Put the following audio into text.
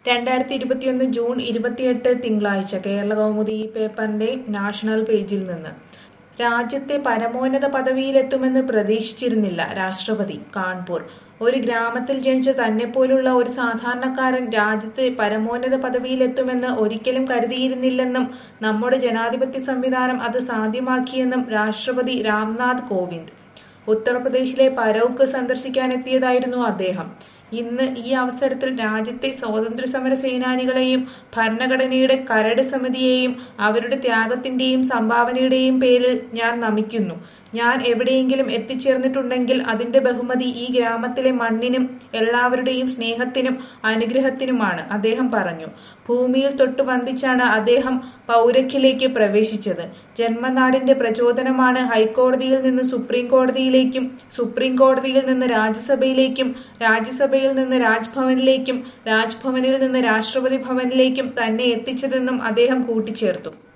രണ്ടായിരത്തി ഇരുപത്തിയൊന്ന് ജൂൺ ഇരുപത്തിയെട്ട് തിങ്കളാഴ്ച കേരള കൗമുദി ഈ പേപ്പറിന്റെ നാഷണൽ പേജിൽ നിന്ന് രാജ്യത്തെ പരമോന്നത പദവിയിലെത്തുമെന്ന് പ്രതീക്ഷിച്ചിരുന്നില്ല രാഷ്ട്രപതി കാൺപൂർ ഒരു ഗ്രാമത്തിൽ ജനിച്ച തന്നെപ്പോലുള്ള ഒരു സാധാരണക്കാരൻ രാജ്യത്തെ പരമോന്നത പദവിയിലെത്തുമെന്ന് ഒരിക്കലും കരുതിയിരുന്നില്ലെന്നും നമ്മുടെ ജനാധിപത്യ സംവിധാനം അത് സാധ്യമാക്കിയെന്നും രാഷ്ട്രപതി രാംനാഥ് കോവിന്ദ് ഉത്തർപ്രദേശിലെ പരൌക്ക് സന്ദർശിക്കാനെത്തിയതായിരുന്നു അദ്ദേഹം ഇന്ന് ഈ അവസരത്തിൽ രാജ്യത്തെ സ്വാതന്ത്ര്യ സമര സേനാനികളെയും ഭരണഘടനയുടെ കരട് സമിതിയെയും അവരുടെ ത്യാഗത്തിന്റെയും സംഭാവനയുടെയും പേരിൽ ഞാൻ നമിക്കുന്നു ഞാൻ എവിടെയെങ്കിലും എത്തിച്ചേർന്നിട്ടുണ്ടെങ്കിൽ അതിന്റെ ബഹുമതി ഈ ഗ്രാമത്തിലെ മണ്ണിനും എല്ലാവരുടെയും സ്നേഹത്തിനും അനുഗ്രഹത്തിനുമാണ് അദ്ദേഹം പറഞ്ഞു ഭൂമിയിൽ തൊട്ടു വന്ദിച്ചാണ് അദ്ദേഹം പൗരഖിലേക്ക് പ്രവേശിച്ചത് ജന്മനാടിന്റെ പ്രചോദനമാണ് ഹൈക്കോടതിയിൽ നിന്ന് സുപ്രീം കോടതിയിലേക്കും സുപ്രീം കോടതിയിൽ നിന്ന് രാജ്യസഭയിലേക്കും രാജ്യസഭയിൽ നിന്ന് രാജ്ഭവനിലേക്കും രാജ്ഭവനിൽ നിന്ന് രാഷ്ട്രപതി ഭവനിലേക്കും തന്നെ എത്തിച്ചതെന്നും അദ്ദേഹം കൂട്ടിച്ചേർത്തു